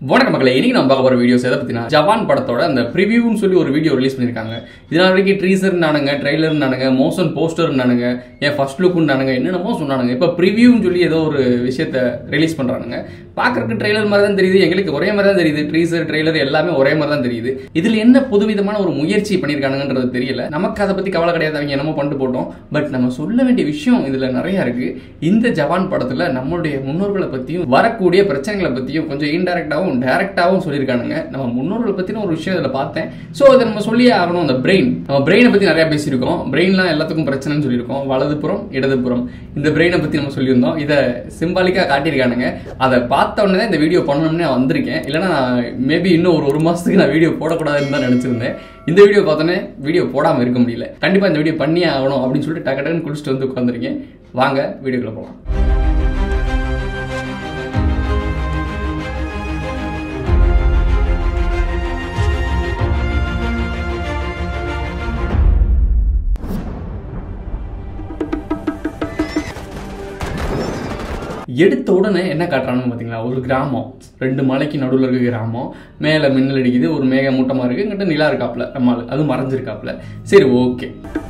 வணக்கம் மக்களே இன்னைக்கு நம்ம பார்க்க போற வீடியோஸ் எதை பத்தினா ஜவான் படத்தோட அந்த ப்ரிவியூன்னு சொல்லி ஒரு வீடியோ ரிலீஸ் பண்ணிருக்காங்க இதனால வரைக்கும் ட்ரீசர் நானுங்க ட்ரெய்லர் நானுங்க மோஷன் போஸ்டர் நானுங்க ஏன் ஃபர்ஸ்ட் லுக்கும் நானுங்க என்னென்னமோ சொன்னானுங்க இப்போ ப்ரிவியூன்னு சொல்லி ஏதோ ஒரு விஷயத்த ரிலீஸ் பண்றானுங்க பார்க்கறதுக்கு ட்ரெய்லர் மாதிரி தான் தெரியுது எங்களுக்கு ஒரே மாதிரி தான் தெரியுது ட்ரீசர் ட்ரெய்லர் எல்லாமே ஒரே மாதிரி தான் தெரியுது இதுல என்ன புதுவிதமான ஒரு முயற்சி பண்ணியிருக்கானுங்கன்றது தெரியல நமக்கு அதை பத்தி கவலை கிடையாது அவங்க என்னமோ பண்ணிட்டு போட்டோம் பட் நம்ம சொல்ல வேண்டிய விஷயம் இதுல நிறைய இருக்கு இந்த ஜவான் படத்துல நம்மளுடைய முன்னோர்களை பத்தியும் வரக்கூடிய பிரச்சனைகளை பத்தியும் கொஞ்சம் இன்டெரக்டாவும் டைரக்டாவும் சொல்லியிருக்கானுங்க நம்ம முன்னோர்களை பத்தின ஒரு விஷயம் இதுல பார்த்தேன் ஸோ அதை நம்ம சொல்லியே ஆகணும் அந்த பிரெயின் நம்ம பிரெயினை பத்தி நிறைய பேசியிருக்கோம் பிரெயின்லாம் எல்லாத்துக்கும் பிரச்சனைன்னு சொல்லியிருக்கோம் வலதுபுறம் இடதுபுறம் இந்த பிரெயினை பத்தி நம்ம சொல்லியிருந்தோம் இதை சிம்பாலிக்கா காட்டியிருக்கானுங்க அதை பார்த்த உடனே தான் இந்த வீடியோ பண்ணணும்னு நான் வந்திருக்கேன் இல்லைன்னா மேபி இன்னும் ஒரு ஒரு மாசத்துக்கு நான் வீடியோ போடக்கூடாதுன்னு தான் நினைச்சிருந்தேன் இந்த வீடியோ பார்த்தோன்னே வீடியோ போடாமல் இருக்க முடியல கண்டிப்பாக இந்த வீடியோ பண்ணியே ஆகணும் அப்படின்னு சொல்லிட்டு டக்கு டக்குன்னு குளிச்சுட்டு வந்து உட்காந்துருக்கேன் வாங்க வீடியோக்குள்ள போகலாம் எடுத்த உடனே என்ன காட்டுறானுங்க பார்த்தீங்களா ஒரு கிராமம் ரெண்டு மலைக்கு நடுவில் இருக்க கிராமம் மேலே மின்னல் அடிக்குது ஒரு மேக மூட்டமாக இருக்குது இங்கிட்ட நிலா இருக்காப்புல நம்ம ஆளு. அது மறைஞ்சிருக்காப்புல சரி ஓகே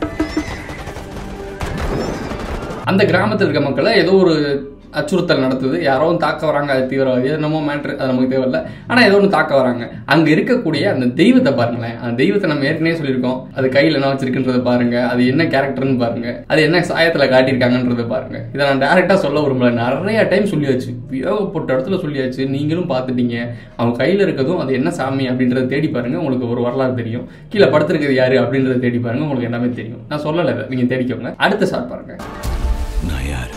அந்த கிராமத்தில் இருக்க மக்களை ஏதோ ஒரு அச்சுறுத்தல் நடத்துது யாரோ ஒன்று தாக்க வராங்க அது தீவிரவாதி அது என்னமோ மேட்ரு அது நமக்கு தேவையில்ல ஆனால் ஏதோ ஒன்று தாக்க வராங்க அங்கே இருக்கக்கூடிய அந்த தெய்வத்தை பாருங்களேன் அந்த தெய்வத்தை நம்ம ஏற்கனவே சொல்லியிருக்கோம் அது கையில் என்ன வச்சிருக்குன்றதை பாருங்க அது என்ன கேரக்டர்னு பாருங்க அது என்ன சாயத்தில் காட்டியிருக்காங்கன்றதை பாருங்க இதை நான் டேரெக்டாக சொல்ல விரும்பல நிறைய டைம் சொல்லியாச்சு ஏகப்பட்ட இடத்துல சொல்லியாச்சு நீங்களும் பார்த்துட்டீங்க அவங்க கையில் இருக்கிறதும் அது என்ன சாமி அப்படின்றத தேடி பாருங்க உங்களுக்கு ஒரு வரலாறு தெரியும் கீழே படுத்திருக்கிறது யாரு அப்படின்றத தேடி பாருங்க உங்களுக்கு எல்லாமே தெரியும் நான் சொல்லலை இதை நீங்கள் தேடிக்கோங்க அடுத்த ஷார்ட் பாருங்க நான் யார்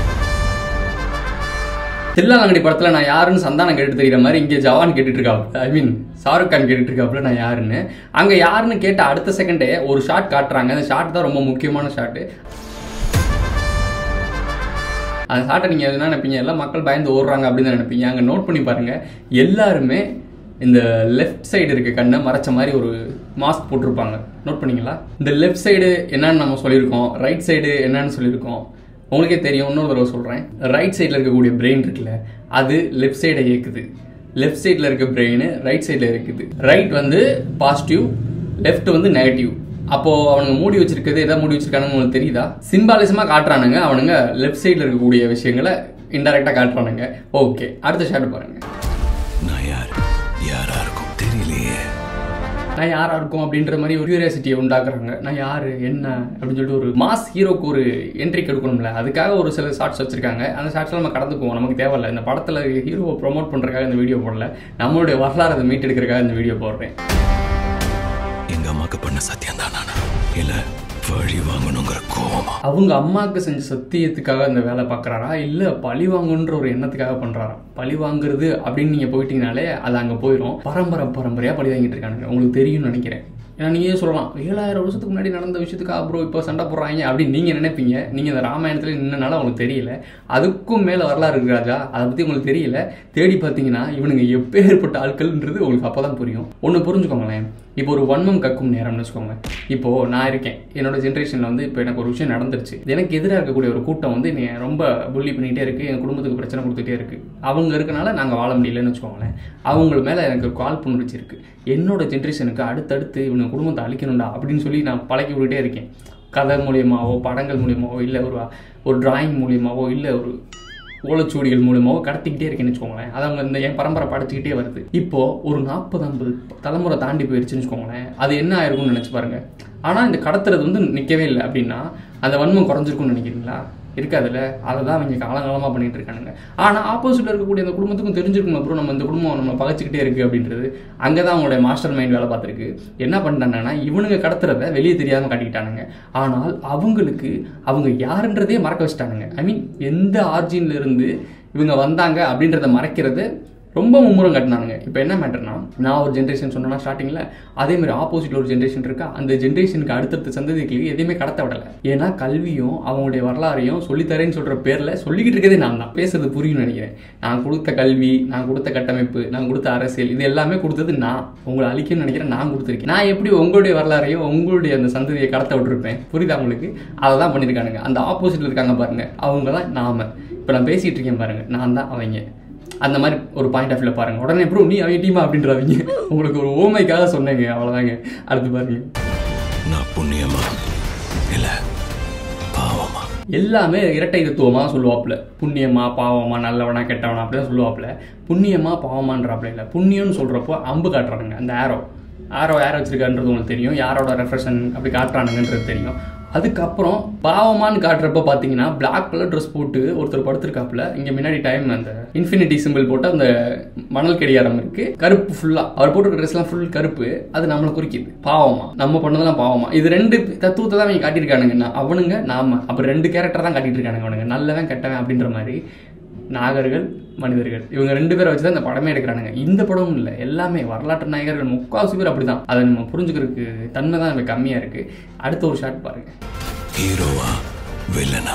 தில்லாலங்கடி படத்துல நான் யாருன்னு சந்தானம் கேட்டு தெரியுற மாதிரி இங்கே ஜவான் கேட்டுட்டு இருக்காப்புல ஐ மீன் ஷாருக் கான் கேட்டுட்டு இருக்காப்புல நான் யாருன்னு அங்க யாருன்னு கேட்ட அடுத்த செகண்டே ஒரு ஷாட் காட்டுறாங்க அந்த ஷாட் தான் ரொம்ப முக்கியமான ஷாட்டு அந்த ஷாட்டை நீங்கள் என்ன நினைப்பீங்க எல்லாம் மக்கள் பயந்து ஓடுறாங்க அப்படின்னு தான் நினைப்பீங்க அங்கே நோட் பண்ணி பாருங்க எல்லாருமே இந்த லெஃப்ட் சைடு இருக்க கண்ணை மறைச்ச மாதிரி ஒரு மாஸ்க் போட்டிருப்பாங்க நோட் பண்ணீங்களா இந்த லெஃப்ட் சைடு என்னன்னு நம்ம சொல்லியிருக்கோம் ரைட் சைடு என்னன்னு சொல்லியிருக்கோம் உங்களுக்கே தெரியும் இன்னொரு தடவை சொல்கிறேன் ரைட் சைடில் இருக்கக்கூடிய பிரெயின் இருக்குல்ல அது லெஃப்ட் சைடை இயக்குது லெஃப்ட் சைடில் இருக்க பிரெயின் ரைட் சைடில் இருக்குது ரைட் வந்து பாசிட்டிவ் லெஃப்ட் வந்து நெகட்டிவ் அப்போ அவனுங்க மூடி வச்சிருக்கிறது எதை மூடி வச்சிருக்கானுங்க உங்களுக்கு தெரியுதா சிம்பாலிசமா காட்டுறானுங்க அவனுங்க லெஃப்ட் சைடில் இருக்கக்கூடிய விஷயங்களை இன்டெரக்டா காட்டுறானுங்க ஓகே அடுத்த ஷாட் பாருங்க நான் யார் யாரா இருக்கும் தெரியலையே நான் யாரா இருக்கும் அப்படின்ற மாதிரி ஒரு கியூரியாசிட்டியை உண்டாக்குறாங்க நான் யாரு என்ன அப்படின்னு சொல்லிட்டு ஒரு மாஸ் ஹீரோக்கு ஒரு என்ட்ரி கொடுக்கணும்ல அதுக்காக ஒரு சில ஷார்ட்ஸ் வச்சிருக்காங்க அந்த ஷார்ட்ஸ்லாம் நம்ம கடந்துக்குவோம் நமக்கு தேவையில்ல இந்த படத்தில் ஹீரோவை ப்ரோமோட் பண்ணுறதுக்காக இந்த வீடியோ போடல நம்மளுடைய வரலாறு அதை மீட்டெடுக்கிறதுக்காக இந்த வீடியோ போடுறேன் எங்க அம்மாக்கு பண்ண சத்தியம் தான் நானா இல்ல வழி வாங்கணுங்கிற கோவமா அவங்க அம்மாவுக்கு செஞ்ச சத்தியத்துக்காக அந்த வேலை பார்க்குறாரா இல்லை பழி வாங்கணுன்ற ஒரு எண்ணத்துக்காக பண்ணுறாரா பழி வாங்குறது அப்படின்னு நீங்கள் போயிட்டீங்கனாலே அது அங்கே போயிடும் பரம்பரை பரம்பரையாக பழி வாங்கிட்டு இருக்கானுங்க உங்களுக்கு தெரியும்னு நினைக்கிறேன் ஏன்னா நீங்களே சொல்லலாம் ஏழாயிரம் வருஷத்துக்கு முன்னாடி நடந்த விஷயத்துக்கு அப்புறம் இப்போ சண்டை போடுறாங்க அப்படின்னு நீங்கள் நினைப்பீங்க நீங்கள் இந்த ராமாயணத்தில் நின்னனால உங்களுக்கு தெரியல அதுக்கும் மேலே வரலாறு இருக்கு ராஜா அதை பற்றி உங்களுக்கு தெரியல தேடி பார்த்தீங்கன்னா இவனுங்க எப்பேற்பட்ட ஆட்கள்ன்றது உங்களுக்கு அப்போ தான் புரியும் ஒன்று புரிஞ்சுக்கோங்களேன் இப்போ ஒரு வன்மம் கக்கும் நேரம்னு வச்சுக்கோங்க இப்போ நான் இருக்கேன் என்னோட ஜென்ரேஷனில் வந்து இப்போ எனக்கு ஒரு விஷயம் நடந்துருச்சு எனக்கு எதிராக இருக்கக்கூடிய ஒரு கூட்டம் வந்து என்னை ரொம்ப புள்ளி பண்ணிகிட்டே இருக்கு என் குடும்பத்துக்கு பிரச்சனை கொடுத்துட்டே இருக்கு அவங்க இருக்கனால நாங்கள் வாழ முடியலன்னு வச்சுக்கோங்களேன் அவங்க மேலே எனக்கு கால் புணர்ச்சி இருக்கு என்னோட ஜென்ரேஷனுக்கு அடுத்தடுத்து இவங்க குடும்பத்தை அழிக்கணும்டா அப்படின்னு சொல்லி நான் பழக்கி விட்டுட்டே இருக்கேன் கதை மூலியமாவோ படங்கள் மூலியமாவோ இல்லை ஒரு ஒரு டிராயிங் மூலியமாவோ இல்லை ஒரு ஓலைச்சுவடிகள் மூலியமாவோ கடத்திக்கிட்டே இருக்கேன்னு வச்சுக்கோங்களேன் அது அவங்க இந்த என் பரம்பரை படிச்சுக்கிட்டே வருது இப்போ ஒரு நாற்பது ஐம்பது தலைமுறை தாண்டி போயிடுச்சுன்னு வச்சுக்கோங்களேன் அது என்ன ஆயிருக்கும்னு நினச்சி பாருங்க ஆனால் இந்த கடத்துறது வந்து நிற்கவே இல்லை அப்படின்னா அந்த வன்மம் குறைஞ்சிருக்கும்னு நினைக்கிறீங்களா இருக்காதுல்ல அதை தான் அவங்க காலங்காலமாக பண்ணிட்டு இருக்கானுங்க ஆனால் ஆப்போசிட்டில் இருக்கக்கூடிய அந்த குடும்பத்துக்கும் தெரிஞ்சிருக்கணும் அப்புறம் நம்ம இந்த குடும்பம் நம்ம பகைச்சிக்கிட்டே இருக்கு அப்படின்றது அங்கே தான் அவங்களுடைய மாஸ்டர் மைண்ட் வேலை பார்த்துருக்கு என்ன பண்ணிட்டாங்கன்னா இவனுங்க கடத்துறத வெளியே தெரியாமல் காட்டிக்கிட்டானுங்க ஆனால் அவங்களுக்கு அவங்க யாருன்றதே மறக்க வச்சுட்டானுங்க ஐ மீன் எந்த ஆர்ஜின்ல இருந்து இவங்க வந்தாங்க அப்படின்றத மறைக்கிறது ரொம்ப மும்முரம் கட்டினானுங்க இப்போ என்ன மேட்டர்னா நான் ஒரு ஜென்ரேஷன் சொன்னேன்னா ஸ்டார்டிங்கில் அதே மாதிரி ஆப்போசிட்ல ஒரு ஜென்ரேஷன் இருக்கா அந்த ஜென்ரேஷனுக்கு அடுத்தடுத்த சந்ததிகளுக்கு எதையுமே கடத்த விடலை ஏன்னா கல்வியும் அவங்களுடைய வரலாறையும் சொல்லித்தரேன்னு சொல்கிற பேரில் சொல்லிக்கிட்டு இருக்கதே நான் தான் பேசுறது புரியும்னு நினைக்கிறேன் நான் கொடுத்த கல்வி நான் கொடுத்த கட்டமைப்பு நான் கொடுத்த அரசியல் இது எல்லாமே கொடுத்தது நான் உங்களை அழிக்கணும்னு நினைக்கிறேன் நான் கொடுத்துருக்கேன் நான் எப்படி உங்களுடைய வரலாறையும் உங்களுடைய அந்த சந்ததியை கடத்த விட்டுருப்பேன் புரியுதா உங்களுக்கு அதை தான் பண்ணியிருக்கானுங்க அந்த ஆப்போசிட்ல இருக்காங்க பாருங்க அவங்க தான் நாம இப்போ நான் பேசிட்டு இருக்கேன் பாருங்க நான் தான் அவங்க அந்த மாதிரி ஒரு பாயிண்ட் ஆஃப் வியூல பாருங்க உடனே ப்ரோ நீ அவன் டீமா அப்படின்றாங்க உங்களுக்கு ஒரு ஓமைக்காக சொன்னேங்க அவ்வளோதாங்க அடுத்து பாருங்க நான் புண்ணியமா இல்ல பாவமா எல்லாமே இரட்டை தத்துவமா சொல்லுவாப்புல புண்ணியமா பாவமா நல்லவனா கெட்டவனா அப்படிதான் சொல்லுவாப்புல புண்ணியமா பாவமான்றாப்புல இல்லை புண்ணியம்னு சொல்றப்போ அம்பு காட்டுறானுங்க அந்த ஆரோ ஆரோ யார் வச்சிருக்கான்றது உங்களுக்கு தெரியும் யாரோட ரெஃப்ரெஷன் அப்படி காட்டுறானுங்கன்றது தெரியும் அதுக்கப்புறம் பாவமான்னு காட்டுறப்ப பார்த்தீங்கன்னா Black கலர் ட்ரெஸ் போட்டு ஒருத்தர் படுத்திருக்காப்புல இங்கே முன்னாடி டைம் அந்த இன்ஃபினிட்டி சிம்பிள் போட்டு அந்த மணல் கடிகாரம் இருக்கு கருப்பு ஃபுல்லாக அவர் போட்டிருக்க ட்ரெஸ்லாம் ஃபுல் கருப்பு அது நம்மளை குறிக்குது பாவமா நம்ம பண்ணதெல்லாம் பாவமா இது ரெண்டு தத்துவத்தை தான் அவங்க காட்டியிருக்கானுங்கன்னா அவனுங்க நாம அப்புறம் ரெண்டு கேரக்டர் தான் காட்டிட்டு இருக்கானுங்க அவனுங்க நல்லவன் கெட்டவன் அப்படின்ற மாதிரி நாகர்கள் மனிதர்கள் இவங்க ரெண்டு பேரை வச்சு தான் இந்த படமே எடுக்கிறானுங்க இந்த படமும் இல்லை எல்லாமே வரலாற்று நாயகர்கள் முக்காவாசி பேர் அப்படிதான் அதை நம்ம புரிஞ்சுக்கிறதுக்கு தன்மை தான் எனக்கு கம்மியாக இருக்கு அடுத்த ஒரு ஷாட் பாருங்க ஹீரோவா வில்லனா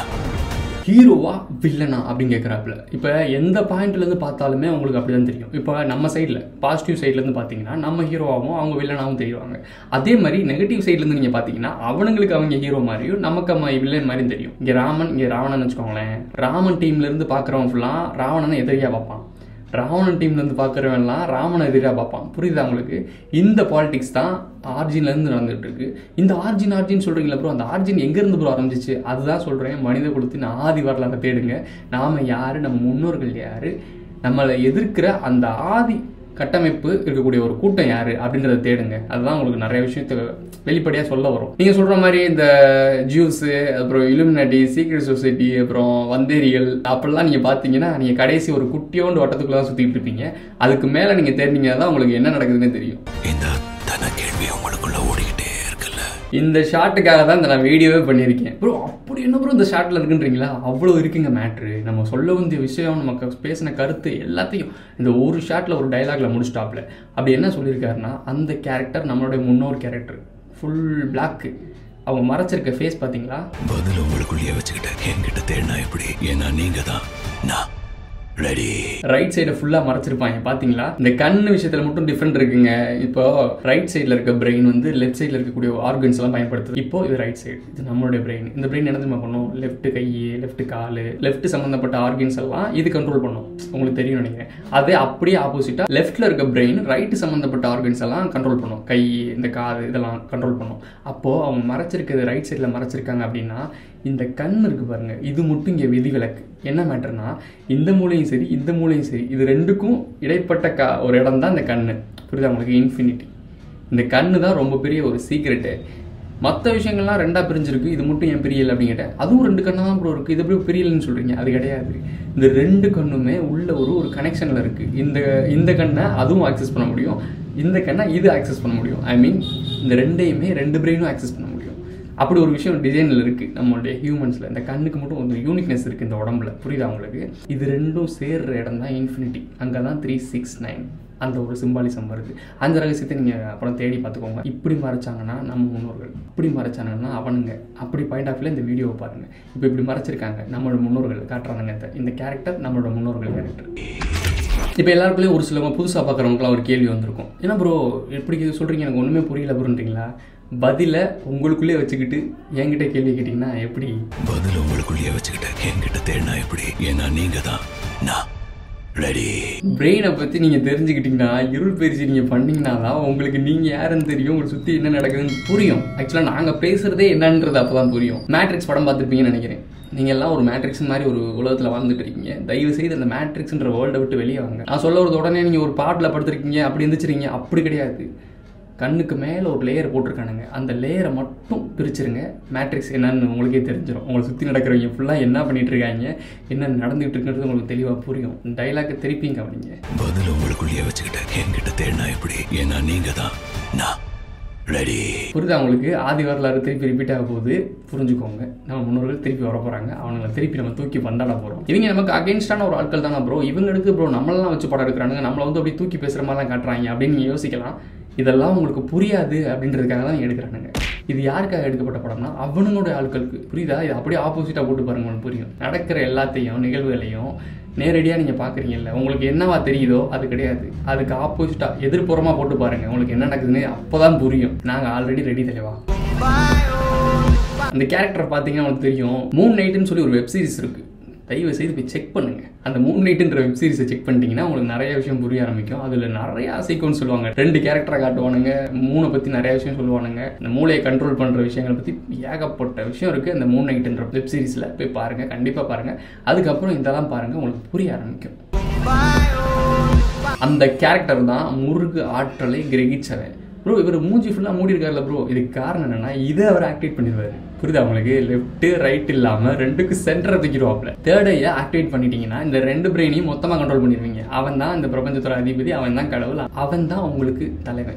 ஹீரோவா வில்லனா அப்படின்னு கேட்குறாப்புல இப்போ எந்த பாயிண்ட்லேருந்து பார்த்தாலுமே உங்களுக்கு அப்படி தான் தெரியும் இப்போ நம்ம சைடில் பாசிட்டிவ் சைட்லேருந்து பார்த்தீங்கன்னா நம்ம ஹீரோவாகவும் அவங்க வில்லனாகவும் தெரியுவாங்க அதே மாதிரி நெகட்டிவ் சைட்லேருந்து நீங்கள் பார்த்தீங்கன்னா அவனுங்களுக்கு அவங்க ஹீரோ மாதிரியும் நமக்கு நம்ம வில்லன் மாதிரியும் தெரியும் இங்கே ராமன் இங்கே ராவணன் வச்சுக்கோங்களேன் ராமன் டீம்லேருந்து பார்க்குறவன் ஃபுல்லாக ராவணனை எதிரியாக பார்ப்பான் ராவணன் டீம்லேருந்து பார்க்குறவன்லாம் ராமனை எதிராக பார்ப்பான் புரியுதா உங்களுக்கு இந்த பாலிடிக்ஸ் தான் ஆர்ஜின்லேருந்து நடந்துட்டு இருக்கு இந்த ஆர்ஜின் ஆர்ஜின் சொல்கிறீங்களா ப்ரோ அந்த ஆர்ஜின் எங்கேருந்து ப்ரோ ஆரம்பிச்சிச்சு அதுதான் சொல்கிறேன் மனித குலத்தின் ஆதி வரலாற்றை தேடுங்க நாம் யார் நம்ம முன்னோர்கள் யார் நம்மளை எதிர்க்கிற அந்த ஆதி கட்டமைப்பு இருக்கக்கூடிய ஒரு கூட்டம் யாரு அப்படின்றத தேடுங்க அதுதான் உங்களுக்கு நிறைய விஷயத்த வெளிப்படையாக சொல்ல வரும் நீங்கள் சொல்கிற மாதிரி இந்த ஜூஸு அப்புறம் இலுமினாட்டி சீக்ரெட் சொசைட்டி அப்புறம் வந்தேரிகள் அப்படிலாம் நீங்கள் பார்த்தீங்கன்னா நீங்கள் கடைசி ஒரு குட்டியோண்டு வட்டத்துக்குள்ள தான் சுற்றிட்டு இருப்பீங்க அதுக்கு மேலே நீங்கள் தேடினீங்கன்னா தான் உங்களுக்கு என்ன நடக்குதுன்னு தெரியும் இந்த தன கேள்வி உங்களுக்குள்ள ஓடிக்கிட்டே இருக்குல்ல இந்த ஷாட்டுக்காக தான் இந்த நான் வீடியோவே பண்ணியிருக்கேன் ப்ரோ அப்படி என்ன ப்ரோ இந்த ஷாட்டில் இருக்குன்றீங்களா அவ்வளோ இருக்குங்க மேட்ரு நம்ம சொல்ல வந்த விஷயம் நமக்கு பேசின கருத்து எல்லாத்தையும் இந்த ஒரு ஷாட்டில் ஒரு டைலாக்ல முடிச்சிட்டாப்ல அப்படி என்ன சொல்லியிருக்காருன்னா அந்த கேரக்டர் நம்மளுடைய முன்னோர் கேரக்டர் ஃபுல் பிளாக்கு அவங்க மறைச்சிருக்க ஃபேஸ் பார்த்தீங்களா பதில் உங்களுக்குள்ளேயே வச்சுக்கிட்டு என்கிட்ட தேடினா எப்படி ஏன்னா நீங்க தான் நான் ரெடி ரைட் சைடை ஃபுல்லாக மறைச்சிருப்பாங்க பார்த்தீங்களா இந்த கண் விஷயத்தில் மட்டும் டிஃப்ரெண்ட் இருக்குங்க இப்போ ரைட் சைடில் இருக்க பிரெயின் வந்து லெஃப்ட் சைடில் இருக்கக்கூடிய ஆர்கன்ஸ் எல்லாம் பயன்படுத்துது இப்போ இது ரைட் சைடு இது நம்மளுடைய பிரெயின் இந்த பிரெயின் என்ன தெரியுமா பண்ணும் லெஃப்ட் கை லெஃப்ட் கால் லெஃப்ட் சம்மந்தப்பட்ட ஆர்கன்ஸ் எல்லாம் இது கண்ட்ரோல் பண்ணும் உங்களுக்கு தெரியும் நினைக்கிறேன் அதே அப்படியே ஆப்போசிட்டாக லெஃப்ட்டில் இருக்க பிரெயின் ரைட் சம்மந்தப்பட்ட ஆர்கன்ஸ் எல்லாம் கண்ட்ரோல் பண்ணும் கை இந்த காது இதெல்லாம் கண்ட்ரோல் பண்ணும் அப்போது அவங்க மறைச்சிருக்கிறது ரைட் சைடில் மறைச்சிருக்காங்க அப்படின்னா இந்த கண் இருக்கு பாருங்க இது மட்டும் இங்கே விதிவிலக்கு என்ன மேட்டர்னா இந்த மூலையும் சரி இந்த மூலையும் சரி இது ரெண்டுக்கும் இடைப்பட்ட க ஒரு இடம் தான் இந்த கண்ணு புரியுதா உங்களுக்கு இன்ஃபினிட்டி இந்த கண்ணு தான் ரொம்ப பெரிய ஒரு சீக்ரெட்டு மற்ற விஷயங்கள்லாம் ரெண்டாக பிரிஞ்சிருக்கு இது மட்டும் ஏன் பிரியல் அப்படின்னு கேட்டேன் அதுவும் ரெண்டு கண்ணு தான் ப்ரோ இருக்குது இது எப்படி பிரியலன்னு சொல்கிறீங்க அது கிடையாது இந்த ரெண்டு கண்ணுமே உள்ள ஒரு ஒரு கனெக்ஷனில் இருக்குது இந்த இந்த கண்ணை அதுவும் ஆக்சஸ் பண்ண முடியும் இந்த கண்ணை இது ஆக்சஸ் பண்ண முடியும் ஐ மீன் இந்த ரெண்டையுமே ரெண்டு பிரெயினும் ஆக்சஸ் பண்ண முடியும் அப்படி ஒரு விஷயம் டிசைனில் இருக்குது நம்மளுடைய ஹியூமன்ஸில் இந்த கண்ணுக்கு மட்டும் ஒரு யூனிக்னஸ் இருக்குது இந்த உடம்புல புரியுதா உங்களுக்கு இது ரெண்டும் சேர்ற இடம் தான் இன்ஃபினிட்டி அங்கே தான் த்ரீ சிக்ஸ் நைன் அந்த ஒரு சிம்பாலிசம் வருது அந்த ரகசியத்தை நீங்கள் அப்புறம் தேடி பார்த்துக்கோங்க இப்படி மறைச்சாங்கன்னா நம்ம முன்னோர்கள் இப்படி மறைச்சாங்கன்னா அவனுங்க அப்படி பாயிண்ட் ஆஃப் இந்த வீடியோவை பாருங்கள் இப்போ இப்படி மறைச்சிருக்காங்க நம்மளோட முன்னோர்கள் காட்டுறானுங்க இந்த- இந்த கேரக்டர் நம்மளோட முன்னோர்கள் கேரக்டர் இப்போ எல்லாருக்குள்ளேயும் ஒரு சிலவங்க புதுசாக பார்க்குறவங்களாம் ஒரு கேள்வி வந்திருக்கும் என்ன ப்ரோ எப்படி இது சொல்கிறீங்க எனக்கு ஒன்றுமே புரியல ப்ரோன்றீங்களா பதிலை உங்களுக்குள்ளே வச்சுக்கிட்டு என்கிட்ட கேள்வி கேட்டிங்கன்னா எப்படி பதில் உங்களுக்குள்ளேயே வச்சுக்கிட்டு என்கிட்ட தேடினா எப்படி ஏன்னா நீங்க தான் நான் ரெடி பிரெயினை பற்றி நீங்கள் தெரிஞ்சுக்கிட்டீங்கன்னா இருள் பயிற்சி நீங்கள் பண்ணீங்கன்னா தான் உங்களுக்கு நீங்கள் யாருன்னு தெரியும் உங்களுக்கு சுற்றி என்ன நடக்குதுன்னு புரியும் ஆக்சுவலாக நாங்கள் பேசுகிறதே என்னன்றது அப்போ தான் புரியும் மேட்ரிக்ஸ் படம் பார்த்துருப்பீங்கன்னு நினைக்கிறேன் நீங்கள் எல்லாம் ஒரு மேட்ரிக்ஸ் மாதிரி ஒரு உலகத்தில் வாழ்ந்துட்டு இருக்கீங்க தயவு செய்து அந்த மேட்ரிக்ஸ்ன்ற வேர்ல்டை விட்டு வெளியே வாங்க நான் சொல்ல வரது உடனே நீங்கள் ஒரு பாட்டில் படுத்திருக்கீங்க அப்படி எந்திரிச்சிருங்க அப்படி கிடையாது கண்ணுக்கு மேலே ஒரு லேயர் போட்டிருக்கானுங்க அந்த லேயரை மட்டும் பிரிச்சிருங்க மேட்ரிக்ஸ் என்னன்னு உங்களுக்கே தெரிஞ்சிடும் உங்களை சுற்றி நடக்கிறவங்க ஃபுல்லாக என்ன பண்ணிட்டு இருக்காங்க என்ன நடந்துகிட்டு இருக்குன்றது உங்களுக்கு தெளிவாக புரியும் டைலாக்கை திருப்பிங்க அப்படிங்க பதில் உங்களுக்குள்ளேயே வச்சுக்கிட்டு என்கிட்ட தேடினா எப்படி ஏன்னா நீங்க தான் நான் ரெடி புரியுதா உங்களுக்கு ஆதி வரலாறு திருப்பி ரிப்பீட் ஆக போகுது புரிஞ்சுக்கோங்க நம்ம முன்னோர்கள் திருப்பி வர போகிறாங்க அவங்கள திருப்பி நம்ம தூக்கி பந்தாட போகிறோம் இவங்க நமக்கு அகேன்ஸ்டான ஒரு ஆட்கள் தானே ப்ரோ இவங்களுக்கு ப்ரோ நம்மளெல்லாம் வச்சு படம் எடுக்கிறானுங்க நம்மளை வந்து அப்படி தூக்கி பேசுகிற மாதிரிலாம் காட்டுறாங்க அப்படின்னு நீங்கள் யோசிக்கலாம் இதெல்லாம் உங்களுக்கு புரியாது அப்படின்றதுக்காக தான் நீங்க எடுக்கிறானுங்க இது யாருக்காக எடுக்கப்பட்ட படம்னா அவனுங்களுடைய ஆட்களுக்கு புரியுதா இது அப்படியே ஆப்போசிட்டாக போட்டு பாருங்க உங்களுக்கு புரியும் நடக்கிற எல்லாத்தையும் நிகழ்வுகளையும் நேரடியாக நீங்கள் பார்க்குறீங்கல்ல உங்களுக்கு என்னவா தெரியுதோ அது கிடையாது அதுக்கு ஆப்போசிட்டாக எதிர்ப்புறமாக போட்டு பாருங்க உங்களுக்கு என்ன நடக்குதுன்னு அப்போ தான் புரியும் நாங்கள் ஆல்ரெடி ரெடி தலைவா அந்த கேரக்டர் பார்த்தீங்கன்னா உங்களுக்கு தெரியும் மூன் நைட்டுன்னு சொல்லி ஒரு வெப் சீரிஸ் இருக்கு தயவு செய்து போய் செக் பண்ணுங்க அந்த மூன் நைட்டுன்ற வெப் சீரிஸை செக் பண்ணிட்டீங்கன்னா உங்களுக்கு நிறைய விஷயம் புரிய ஆரம்பிக்கும் அதில் நிறைய சீக்வன்ஸ் சொல்லுவாங்க ரெண்டு கேரக்டரை காட்டுவானுங்க மூணை பற்றி நிறைய விஷயம் சொல்லுவானுங்க இந்த மூளையை கண்ட்ரோல் பண்ணுற விஷயங்களை பற்றி ஏகப்பட்ட விஷயம் இருக்குது அந்த மூன் நைட்டுன்ற வெப் சீரிஸில் போய் பாருங்கள் கண்டிப்பாக பாருங்கள் அதுக்கப்புறம் இதெல்லாம் பாருங்கள் உங்களுக்கு புரிய ஆரம்பிக்கும் அந்த கேரக்டர் தான் முருகு ஆற்றலை கிரகிச்சவன் ப்ரோ இவர் மூஞ்சி ஃபுல்லாக மூடி இருக்காருல்ல ப்ரோ இதுக்கு காரணம் என்னன்னா இதை அவர் ஆக்டிவேட் பண்ணிடுவாரு புரியுதா உங்களுக்கு லெஃப்ட் ரைட் இல்லாமல் ரெண்டுக்கு சென்டரை தூக்கிடுவாப்ல தேர்ட் ஐயை ஆக்டிவேட் பண்ணிட்டீங்கன்னா இந்த ரெண்டு பிரெயினையும் மொத்தமாக கண்ட்ரோல் பண்ணிடுவீங்க அவன் தான் இந்த பிரபஞ்சத்தோட அதிபதி அவன் தான் கடவுள் அவன் தான் உங்களுக்கு தலைவன்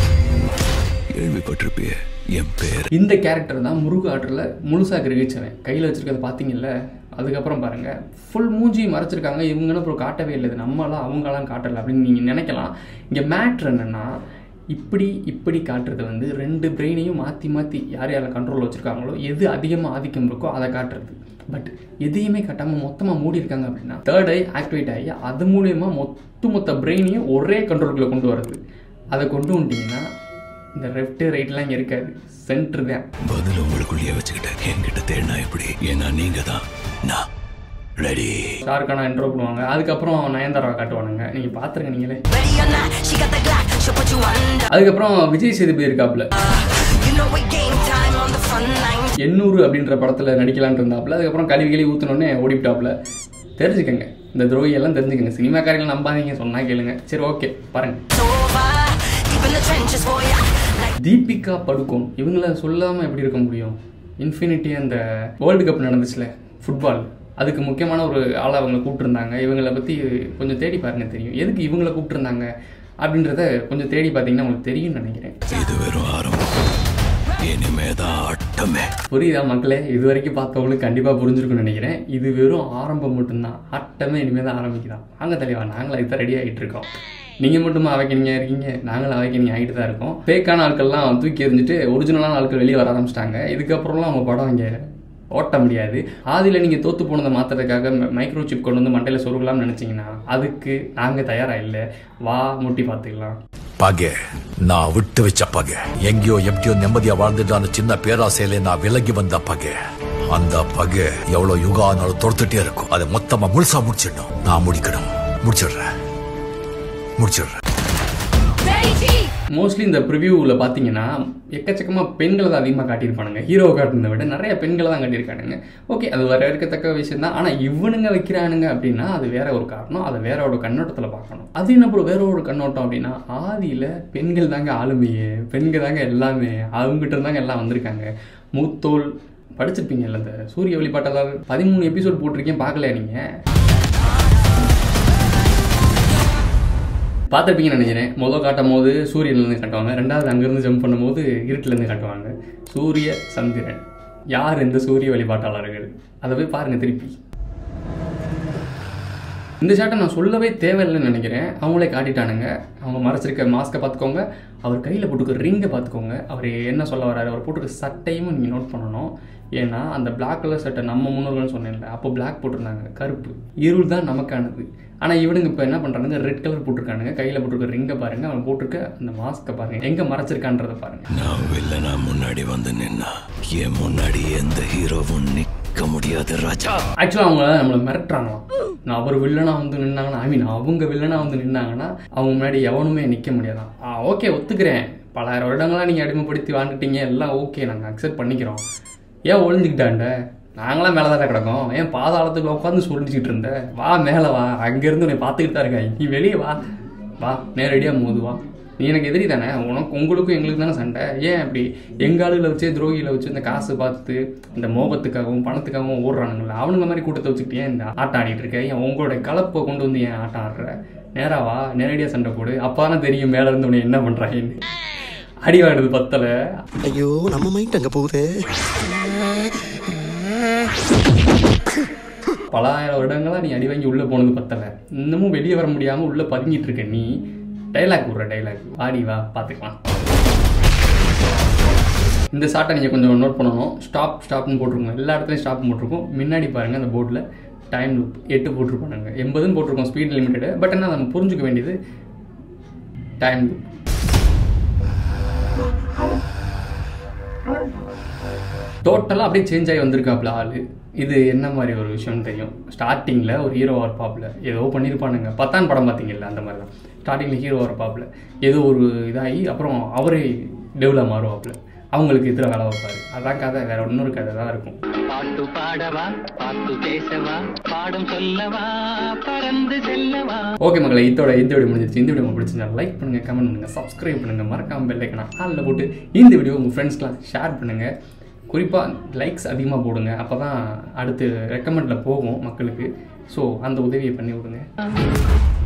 கேள்விப்பட்டிருப்பிய என் பேர் இந்த கேரக்டர் தான் முருகு ஆற்றில் முழுசாக கிரகிச்சவன் கையில் வச்சிருக்கத பார்த்தீங்கல்ல அதுக்கப்புறம் பாருங்க ஃபுல் மூஞ்சி மறைச்சிருக்காங்க இவங்கன்னு அப்புறம் காட்டவே இல்லை இது நம்மளாம் அவங்களாம் காட்டலை அப்படின்னு நீங்கள் நினைக்கலாம் இங்கே மேட்ரு என்னென்னா இப்படி இப்படி காட்டுறது வந்து ரெண்டு பிரெயினையும் மாற்றி மாற்றி யார் யாரை கண்ட்ரோலில் வச்சுருக்காங்களோ எது அதிகமாக ஆதிக்கம் இருக்கோ அதை காட்டுறது பட் எதையுமே காட்டாமல் மொத்தமாக மூடி இருக்காங்க அப்படின்னா தேர்ட் ஐ ஆக்டிவேட் ஆகி அது மூலியமாக மொத்த மொத்த பிரெயினையும் ஒரே கண்ட்ரோலுக்குள்ளே கொண்டு வருது அதை கொண்டு வந்துட்டீங்கன்னா இந்த லெஃப்ட் ரைட்லாம் இங்கே இருக்காது சென்டர் தான் பதில் உங்களுக்குள்ளேயே வச்சுக்கிட்டேன் என்கிட்ட தேடினா எப்படி ஏன்னா நீங்க தான் நான் ரெடி ஷாருக்கானா இன்ட்ரோ பண்ணுவாங்க அதுக்கப்புறம் நயன்தாராவை காட்டுவானுங்க நீங்கள் பார்த்துருங்க நீங்களே Ready or not, she got the Glock, she'll put you under. அதுக்கப்புறம் விஜய் சேதுபதி இருக்காப்புல You know it game time on the front line. எண்ணூறு அப்படின்ற படத்தில் நடிக்கலான்னு இருந்தாப்புல அதுக்கப்புறம் கழுவி கழுவி ஊற்றினோடனே ஓடிவிட்டாப்புல தெரிஞ்சுக்கங்க இந்த துரோகி எல்லாம் தெரிஞ்சுக்கங்க சினிமாக்காரங்களை நம்பாதீங்க சொன்னா கேளுங்க சரி ஓகே பாருங்க It's over, deep in the trenches for ya. Like Deepika Padukone இவங்கள சொல்லாமல் எப்படி இருக்க முடியும் இன்ஃபினிட்டி அந்த வேர்ல்டு கப் நடந்துச்சுல ஃபுட்பால் அதுக்கு முக்கியமான ஒரு ஆளை அவங்க கூப்பிட்டுருந்தாங்க இவங்களை பற்றி கொஞ்சம் தேடி பாருங்க தெரியும் எதுக்கு இவங்களை கூப்பிட்டுருந்தாங்க அப்படின்றத கொஞ்சம் தேடி பார்த்தீங்கன்னா உங்களுக்கு தெரியும்னு நினைக்கிறேன் இது வெறும் ஆரம்பம் இனிமேதான் ஆட்டமே புரியுதா மக்களே இது வரைக்கும் பார்த்தவங்களுக்கு கண்டிப்பாக புரிஞ்சிருக்கும்னு நினைக்கிறேன் இது வெறும் ஆரம்பம் மட்டும்தான் ஆட்டமே இனிமேல் தான் ஆரம்பிக்குதான் வாங்க தலைவா நாங்களும் அதுக்கு ரெடி ஆகிட்டு இருக்கோம் நீங்கள் மட்டுமா அவைக்கணிங்க இருக்கீங்க நாங்களும் அவைக்கணிங்க ஆகிட்டு தான் இருக்கோம் ஃபேக்கான ஆட்கள்லாம் தூக்கி எறிஞ்சிட்டு ஒரிஜினலான ஆட்கள் வெளியே வர ஆரம்பிச்சிட்டாங்க இதுக்கப்புறம்லாம் அவங்க படம் இங்கே ஓட்ட முடியாது ஆதியில் நீங்கள் தோத்து போனதை மாற்றுறதுக்காக மைக்ரோ சிப் கொண்டு வந்து மண்டையில் சொருகலாம்னு நினச்சிங்கன்னா அதுக்கு நாங்கள் தயாராக இல்லை வா முட்டி பார்த்துக்கலாம் பகை நான் விட்டு வச்ச பகை எங்கேயோ எப்படியோ நிம்மதியா வாழ்ந்துட்டான்னு சின்ன பேராசையில நான் விலகி வந்த பகை அந்த பகை எவ்வளவு யுகம் ஆனாலும் தொடுத்துட்டே இருக்கும் அதை மொத்தமா முழுசா முடிச்சிடணும் நான் முடிக்கணும் முடிச்சிடுறேன் முடிச்சிடுறேன் மோஸ்ட்லி இந்த ப்ரிவியூவில் பார்த்தீங்கன்னா எக்கச்சக்கமாக பெண்களை தான் அதிகமாக காட்டியிருப்பானுங்க ஹீரோவை காட்டுனதை விட நிறைய பெண்களை தான் காட்டியிருக்கானுங்க ஓகே அது வரவேற்கத்தக்க விஷயம் தான் ஆனால் இவனுங்க வைக்கிறானுங்க அப்படின்னா அது வேற ஒரு காரணம் அதை வேற ஒரு கண்ணோட்டத்தில் பார்க்கணும் அது என்ன ப்ரோ வேற ஒரு கண்ணோட்டம் அப்படின்னா ஆதியில் பெண்கள் தாங்க ஆளுமையே பெண்கள் தாங்க எல்லாமே அவங்ககிட்ட இருந்தாங்க எல்லாம் வந்திருக்காங்க மூத்தோல் படிச்சிருப்பீங்கல்ல இந்த சூரிய வெளிப்பாட்டாளர் பதிமூணு எபிசோட் போட்டிருக்கேன் பார்க்கலையா நீங்கள் பார்த்துருப்பீங்கன்னு நினைக்கிறேன் முதல் காட்டும் போது சூரியன்லேருந்து காட்டுவாங்க ரெண்டாவது அங்கேருந்து ஜம்ப் பண்ணும்போது இருட்டிலேருந்து காட்டுவாங்க சூரிய சந்திரன் யார் இந்த சூரிய வழிபாட்டாளர்கள் அதை போய் பாருங்கள் திருப்பி இந்த ஷாட்டை நான் சொல்லவே தேவையில்லைன்னு நினைக்கிறேன் அவங்களே காட்டிட்டானுங்க அவங்க மறைச்சிருக்க மாஸ்க்கை பார்த்துக்கோங்க அவர் கையில் போட்டுக்க ரிங்கை பார்த்துக்கோங்க அவர் என்ன சொல்ல வராரு அவர் போட்டுக்க சட்டையும் நீங்கள் நோட் பண்ணணும் ஏன்னா அந்த Black கலர் சட்டை நம்ம முன்னோர்கள்னு சொன்னேன்ல அப்போ Black போட்டிருந்தாங்க கருப்பு இருள் தான் நமக்கானது ஆனால் இவனுங்க இப்போ என்ன பண்ணுறானுங்க ரெட் கலர் போட்டிருக்கானுங்க கையில் போட்டிருக்க ரிங்கை பாருங்க அவன் போட்டிருக்க அந்த மாஸ்க்கை பாருங்க எங்கே மறைச்சிருக்கான்றதை பாருங்க நான் வில்லனா முன்னாடி வந்து நின்னா என் முன்னாடி எந்த ஹீரோவும் நிக்க முடியாது ராஜா ஆக்சுவலாக அவங்க நம்மளை மிரட்டுறாங்களாம் நான் அவர் வில்லனா வந்து நின்னாங்கன்னா ஐ மீன் அவங்க வில்லனா வந்து நின்னாங்கன்னா அவங்க முன்னாடி எவனுமே நிற்க முடியாதான் ஆ ஓகே ஒத்துக்கிறேன் பலாயிரம் வருடங்களா நீங்கள் அடிமைப்படுத்தி வாழ்ந்துட்டீங்க எல்லாம் ஓகே நாங்கள் அக்செப்ட் பண்ணிக்கிறோம் ஏன் ஒளிஞ்சுக்கிட்டாண்ட நாங்களாம் மேலே தான் கிடக்கோம் ஏன் பாதாளத்துக்குள்ள உட்காந்து சொல்லிச்சுக்கிட்டு இருந்த வா மேலே வா அங்கேருந்து உன்னை பார்த்துக்கிட்டு தான் இருக்கா நீ வெளியே வா வா நேரடியாக மோது வா நீ எனக்கு எதிரி தானே உனக்கு உங்களுக்கும் எங்களுக்கு தானே சண்டை ஏன் அப்படி எங்க ஆளுகளை வச்சு துரோகிகளை வச்சு இந்த காசு பார்த்து இந்த மோகத்துக்காகவும் பணத்துக்காகவும் ஓடுறானுங்களா அவனுங்க மாதிரி கூட்டத்தை வச்சுக்கிட்டு ஏன் இந்த ஆட்டம் ஆடிட்டு இருக்க ஏன் உங்களோட கலப்பை கொண்டு வந்து ஏன் ஆட்டம் ஆடுற நேரா வா நேரடியாக சண்டை போடு அப்போ தெரியும் மேலே இருந்து உன்னை என்ன பண்ணுறாங்கன்னு அடி வாடுது பத்தலை ஐயோ நம்ம மைண்ட் அங்க போகுது பலாயிரம் வருடங்களா நீ அடி வாங்கி உள்ளே போனது பத்தலை இன்னமும் வெளியே வர முடியாமல் உள்ளே பதுங்கிட்டு இருக்க நீ டைலாக் விட்ற டைலாக் வாடி வா பார்த்துக்கலாம் இந்த ஷாட்டை நீங்கள் கொஞ்சம் நோட் பண்ணணும் ஸ்டாப் ஸ்டாப்னு போட்டிருக்கோம் எல்லா இடத்துலையும் ஸ்டாப் போட்டிருக்கோம் முன்னாடி பாருங்கள் அந்த போர்டில் டைம் லூப் எட்டு போட்டிருப்பானுங்க எண்பதுன்னு போட்டிருக்கோம் ஸ்பீட் லிமிட்டடு பட் என்ன நம்ம புரிஞ்சுக்க வேண்டியது டைம் லூப் டோட்டலாக அப்படியே சேஞ்ச் ஆகி வந்திருக்காப்புல ஆள் இது என்ன மாதிரி ஒரு விஷயம்னு தெரியும் ஸ்டார்டிங்கில் ஒரு ஹீரோவாக இருப்பாப்புல ஏதோ பண்ணியிருப்பானுங்க பத்தான் படம் பார்த்தீங்கல்ல அந்த மாதிரி தான் ஸ்டார்டிங்கில் ஹீரோவாக இருப்பாப்புல ஏதோ ஒரு இதாகி அப்புறம் அவரே டெவலப் மாறுவாப்புல அவங்களுக்கு இதில் வேலை வைப்பாரு அதான் கதை வேற இன்னொரு கதை தான் இருக்கும் பாட்டு பாடவா பாட்டு பேசவா பாடம் சொல்லவா பறந்து செல்லவா ஓகே மக்களை இதோட இந்த வீடியோ முடிஞ்சிருச்சு இந்த வீடியோ உங்களுக்கு பிடிச்சிருந்தா லைக் பண்ணுங்க கமெண்ட் பண்ணுங்க சப்ஸ்கிரைப் பண்ணுங்க மறக்காம பெல் ஐக்கனா ஆளில் போட்டு இந்த வீடியோ உங்கள் ஃப்ரெண்ட்ஸ்க்குலாம் ஷேர் பண்ணுங்க குறிப்பாக லைக்ஸ் அதிகமாக போடுங்க அப்போ தான் அடுத்து ரெக்கமெண்டில் போகும் மக்களுக்கு ஸோ அந்த உதவியை பண்ணி விடுங்க